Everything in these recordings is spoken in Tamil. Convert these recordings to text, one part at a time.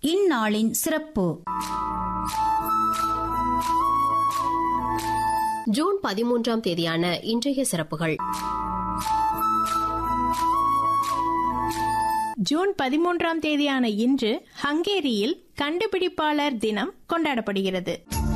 இந்நாளின் சிறப்பு ஜூன் பதிமூன்றாம் தேதியான இன்றைய சிறப்புகள் ஜூன் பதிமூன்றாம் தேதியான இன்று ஹங்கேரியில் கண்டுபிடிப்பாளர் தினம் கொண்டாடப்படுகிறது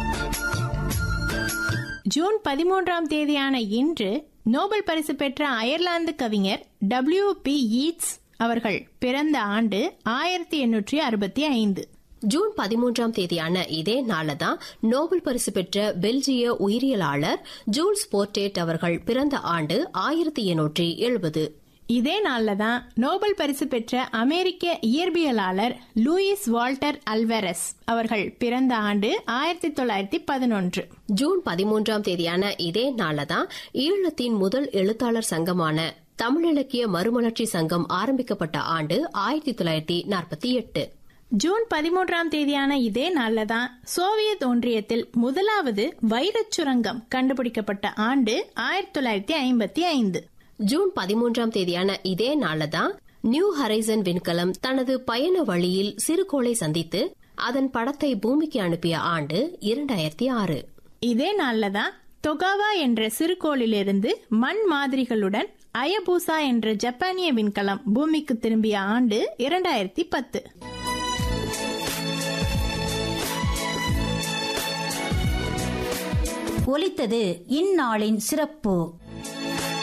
ஜூன் பதிமூன்றாம் தேதியான இன்று நோபல் பரிசு பெற்ற அயர்லாந்து கவிஞர் டபிள்யூ பி ஈட்ஸ் அவர்கள் பிறந்த ஆண்டு ஆயிரத்தி எண்ணூற்றி அறுபத்தி ஐந்து ஜூன் பதிமூன்றாம் தேதியான இதே நாளதான் நோபல் பரிசு பெற்ற பெல்ஜிய உயிரியலாளர் ஜூல்ஸ் போர்டேட் அவர்கள் பிறந்த ஆண்டு ஆயிரத்தி எண்ணூற்றி எழுபது இதே நாள்ல தான் நோபல் பரிசு பெற்ற அமெரிக்க இயற்பியலாளர் லூயிஸ் வால்டர் அல்வெரஸ் அவர்கள் பிறந்த ஆண்டு ஆயிரத்தி தொள்ளாயிரத்தி பதினொன்று ஜூன் பதிமூன்றாம் தேதியான இதே நாளதான் ஈழத்தின் முதல் எழுத்தாளர் சங்கமான தமிழிலக்கிய மறுமலர்ச்சி சங்கம் ஆரம்பிக்கப்பட்ட ஆண்டு ஆயிரத்தி தொள்ளாயிரத்தி நாற்பத்தி எட்டு ஜூன் பதிமூன்றாம் தேதியான இதே நாள்ல தான் சோவியத் ஒன்றியத்தில் முதலாவது வைரச் சுரங்கம் கண்டுபிடிக்கப்பட்ட ஆண்டு ஆயிரத்தி தொள்ளாயிரத்தி ஐம்பத்தி ஐந்து ஜூன் பதிமூன்றாம் தேதியான இதே நாளதான் நியூ ஹரைசன் விண்கலம் தனது பயண வழியில் சிறுகோளை சந்தித்து அதன் படத்தை பூமிக்கு அனுப்பிய ஆண்டு இரண்டாயிரத்தி ஆறு இதே நாள்ல தான் தொகாவா என்ற சிறுகோளிலிருந்து மண் மாதிரிகளுடன் அயபூசா என்ற ஜப்பானிய விண்கலம் பூமிக்கு திரும்பிய ஆண்டு இரண்டாயிரத்தி பத்து ஒலித்தது இந்நாளின் சிறப்பு